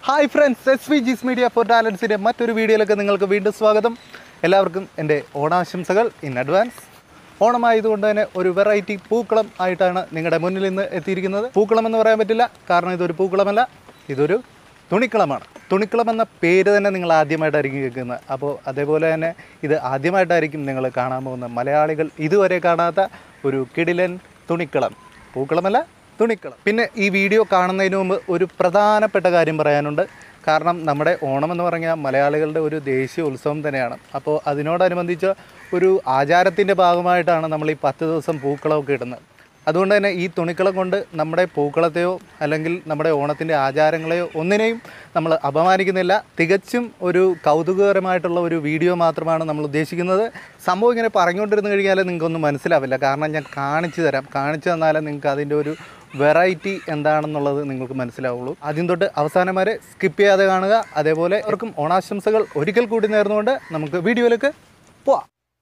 hi friends S V Jis media for ടാലൻസിൻ്റെ മറ്റൊരു വീഡിയോയിലേക്ക് നിങ്ങൾക്ക് വീണ്ടും സ്വാഗതം എല്ലാവർക്കും എൻ്റെ ഓണാശംസകൾ ഇൻ അഡ്വാൻസ് ഓണമായതുകൊണ്ട് തന്നെ ഒരു വെറൈറ്റി പൂക്കളം ആയിട്ടാണ് നിങ്ങളുടെ മുന്നിൽ ഇന്ന് എത്തിയിരിക്കുന്നത് പൂക്കളം എന്ന് പറയാൻ പറ്റില്ല കാരണം ഇതൊരു പൂക്കളമല്ല ഇതൊരു തുണിക്കളമാണ് തുണിക്കളം എന്ന പേര് തന്നെ നിങ്ങൾ ആദ്യമായിട്ടായിരിക്കും കേൾക്കുന്നത് അപ്പോൾ അതേപോലെ തന്നെ ഇത് ആദ്യമായിട്ടായിരിക്കും നിങ്ങൾ കാണാൻ പോകുന്ന മലയാളികൾ ഇതുവരെ കാണാത്ത ഒരു കിടിലൻ തുണിക്കളം പൂക്കളമല്ല തുണിക്കളം പിന്നെ ഈ വീഡിയോ കാണുന്നതിന് മുമ്പ് ഒരു പ്രധാനപ്പെട്ട കാര്യം പറയാനുണ്ട് കാരണം നമ്മുടെ ഓണം എന്ന് പറഞ്ഞാൽ മലയാളികളുടെ ഒരു ദേശീയ ഉത്സവം തന്നെയാണ് അപ്പോൾ അതിനോടനുബന്ധിച്ച് ഒരു ആചാരത്തിൻ്റെ ഭാഗമായിട്ടാണ് നമ്മൾ ഈ പത്ത് ദിവസം പൂക്കളമൊക്കെ ഇടുന്നത് അതുകൊണ്ട് തന്നെ ഈ തുണിക്കളം കൊണ്ട് നമ്മുടെ പൂക്കളത്തെയോ അല്ലെങ്കിൽ നമ്മുടെ ഓണത്തിൻ്റെ ആചാരങ്ങളെയോ ഒന്നിനെയും നമ്മൾ അപമാനിക്കുന്നില്ല തികച്ചും ഒരു കൗതുകകരമായിട്ടുള്ള ഒരു വീഡിയോ മാത്രമാണ് നമ്മൾ ഉദ്ദേശിക്കുന്നത് സംഭവം ഇങ്ങനെ പറഞ്ഞുകൊണ്ടിരുന്ന് കഴിഞ്ഞാൽ നിങ്ങൾക്കൊന്നും മനസ്സിലാവില്ല കാരണം ഞാൻ കാണിച്ചു തരാം കാണിച്ചു തന്നാലേ നിങ്ങൾക്ക് അതിൻ്റെ ഒരു വെറൈറ്റി എന്താണെന്നുള്ളത് നിങ്ങൾക്ക് മനസ്സിലാവുള്ളൂ ആദ്യം തൊട്ട് അവസാനം വരെ സ്കിപ്പ് ചെയ്യാതെ കാണുക അതേപോലെ അവർക്കും ഓണാശംസകൾ ഒരിക്കൽ കൂടി നേർന്നുകൊണ്ട് നമുക്ക് വീഡിയോയിലേക്ക് പോവാം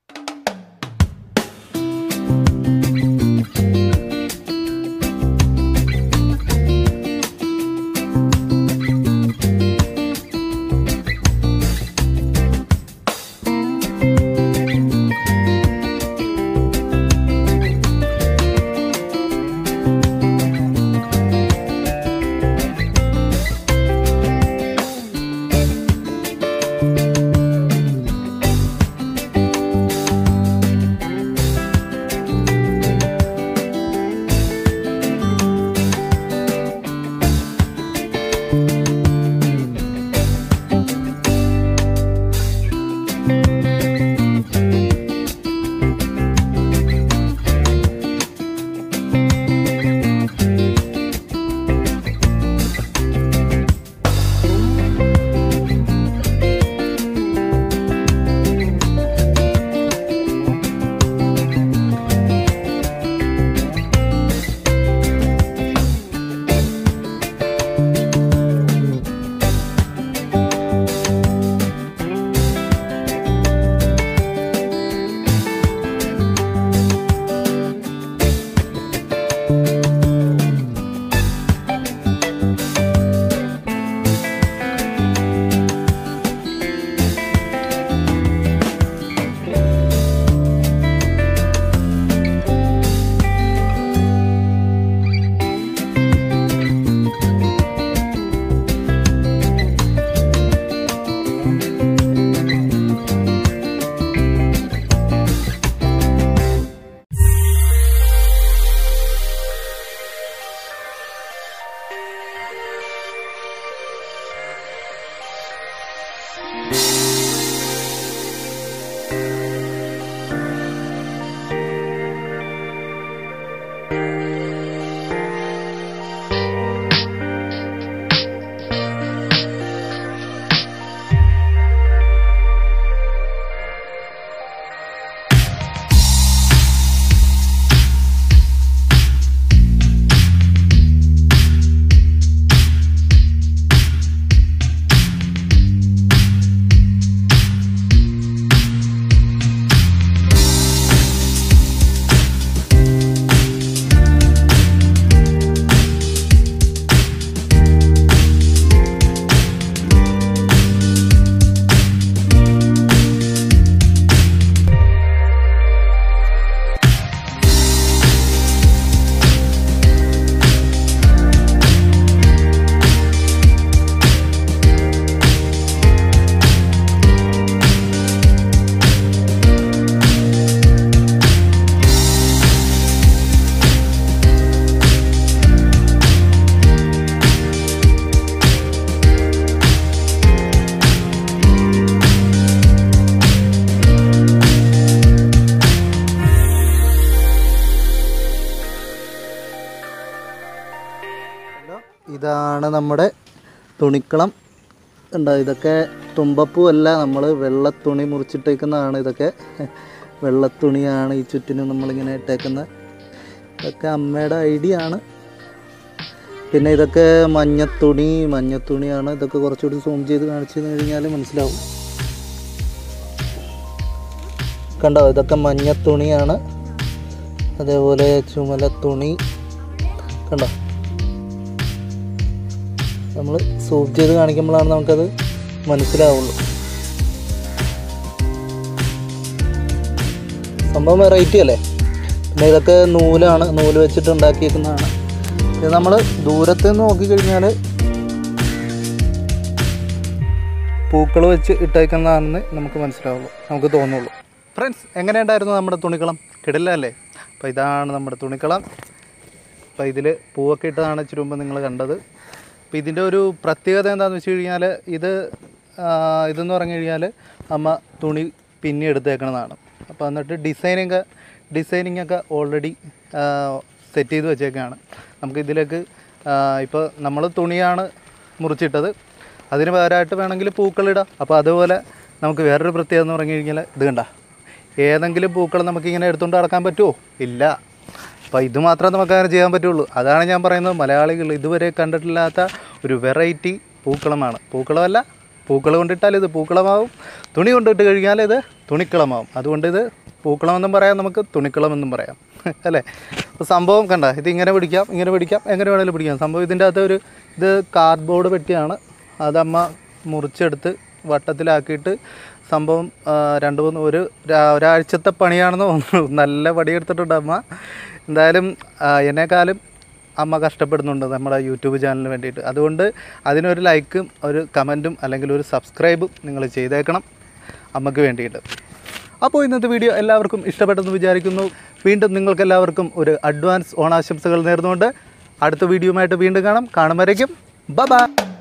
ഇതാണ് നമ്മുടെ തുണിക്കളം ഉണ്ടോ ഇതൊക്കെ തുമ്പപ്പൂ അല്ല നമ്മൾ വെള്ളത്തുണി മുറിച്ചിട്ടേക്കുന്നതാണ് ഇതൊക്കെ വെള്ളത്തുണിയാണ് ഈ ചുറ്റിനും നമ്മളിങ്ങനെ ഇട്ടേക്കുന്നത് ഇതൊക്കെ അമ്മയുടെ ഐഡിയ ആണ് പിന്നെ ഇതൊക്കെ മഞ്ഞത്തുണി മഞ്ഞത്തുണിയാണ് ഇതൊക്കെ കുറച്ചുകൂടി സൂം ചെയ്ത് കാണിച്ചു കഴിഞ്ഞാൽ മനസ്സിലാവും കണ്ടോ ഇതൊക്കെ മഞ്ഞത്തുണിയാണ് അതേപോലെ ചുമല തുണി കണ്ടോ നമ്മൾ സൂം ചെയ്ത് കാണിക്കുമ്പോഴാണ് നമുക്കത് മനസ്സിലാവുള്ളൂ സംഭവം വെറൈറ്റി അല്ലേ പിന്നെ ഇതൊക്കെ നൂലാണ് നൂല് വെച്ചിട്ട് ഉണ്ടാക്കിയേക്കുന്നതാണ് ഇത് നമ്മൾ ദൂരത്ത് നിന്ന് നോക്കിക്കഴിഞ്ഞാൽ പൂക്കൾ വെച്ച് ഇട്ടേക്കുന്നതാണെന്ന് നമുക്ക് മനസ്സിലാവുള്ളൂ നമുക്ക് തോന്നുള്ളൂ ഫ്രണ്ട്സ് എങ്ങനെയുണ്ടായിരുന്നു നമ്മുടെ തുണിക്കളം കിടിലല്ലേ അപ്പോൾ ഇതാണ് നമ്മുടെ തുണിക്കളം അപ്പോൾ ഇതിൽ പൂവൊക്കെ ഇട്ടതാണ് ഇച്ചിരി മുമ്പ് നിങ്ങൾ കണ്ടത് അപ്പോൾ ഇതിൻ്റെ ഒരു പ്രത്യേകത എന്താണെന്ന് വെച്ച് കഴിഞ്ഞാൽ ഇത് ആ, ഇതെന്ന് പറഞ്ഞു കഴിഞ്ഞാൽ അമ്മ തുണി പിന്നെ എടുത്തേക്കണതാണ് അപ്പോൾ എന്നിട്ട് ഡിസൈനിങ് ഡിസൈനിങ് ഒക്കെ ഓൾറെഡി സെറ്റ് ചെയ്ത് വെച്ചേക്കാണ് നമുക്ക് ഇതിലേക്ക് ഇപ്പോൾ നമ്മൾ തുണിയാണ് മുറിച്ചിട്ടത് അതിന് പകരമായിട്ട് വേണമെങ്കിൽ പൂക്കളിടാം അപ്പോൾ അതുപോലെ നമുക്ക് വേറൊരു പ്രത്യേകത എന്ന് പറഞ്ഞു കഴിഞ്ഞാൽ ഇത് കണ്ട ഏതെങ്കിലും പൂക്കൾ നമുക്കിങ്ങനെ എടുത്തുകൊണ്ട് നടക്കാൻ പറ്റുമോ ഇല്ല അപ്പോൾ ഇത് മാത്രമേ നമുക്ക് അങ്ങനെ ചെയ്യാൻ പറ്റുള്ളൂ അതാണ് ഞാൻ പറയുന്നത് മലയാളികൾ ഇതുവരെ കണ്ടിട്ടില്ലാത്ത ഒരു വെറൈറ്റി പൂക്കളമാണ് പൂക്കളമല്ല പൂക്കൾ കൊണ്ടിട്ടാൽ ഇത് പൂക്കളമാവും തുണി കൊണ്ടിട്ട് കഴിഞ്ഞാൽ ഇത് തുണിക്കളമാവും അതുകൊണ്ട് ഇത് പൂക്കളമെന്നും പറയാം നമുക്ക് തുണിക്കളമെന്നും പറയാം അല്ലേ അപ്പോൾ സംഭവം കണ്ട ഇത് ഇങ്ങനെ പിടിക്കാം ഇങ്ങനെ പിടിക്കാം എങ്ങനെ വേണമെങ്കിലും പിടിക്കാം സംഭവം ഇതിൻ്റെ അകത്ത് ഒരു ഇത് കാർഡ്ബോർഡ് പെട്ടിയാണ് അതമ്മ മുറിച്ചെടുത്ത് വട്ടത്തിലാക്കിയിട്ട് സംഭവം ആ, രണ്ട് മൂന്ന് ഒരു രാ- ഒരാഴ്ചത്തെ പണിയാണെന്ന് തോന്നുന്നു നല്ല പണിയെടുത്തിട്ടുണ്ട് അമ്മ എന്തായാലും ആ, എന്നെക്കാളും അമ്മ കഷ്ടപ്പെടുന്നുണ്ട് നമ്മുടെ യൂട്യൂബ് ചാനലിന് വേണ്ടിയിട്ട് അതുകൊണ്ട് അതിനൊരു ലൈക്കും ഒരു കമൻറ്റും അല്ലെങ്കിൽ ഒരു സബ്സ്ക്രൈബും നിങ്ങൾ ചെയ്തേക്കണം അമ്മക്ക് വേണ്ടിയിട്ട് അപ്പോൾ ഇന്നത്തെ വീഡിയോ എല്ലാവർക്കും ഇഷ്ടപ്പെട്ടെന്ന് വിചാരിക്കുന്നു വീണ്ടും നിങ്ങൾക്ക് എല്ലാവർക്കും ഒരു അഡ്വാൻസ് ഓണാശംസകൾ നേർന്നുകൊണ്ട് അടുത്ത വീഡിയോയുമായിട്ട് വീണ്ടും കാണാം കാണുമ്പോഴേക്കും ബ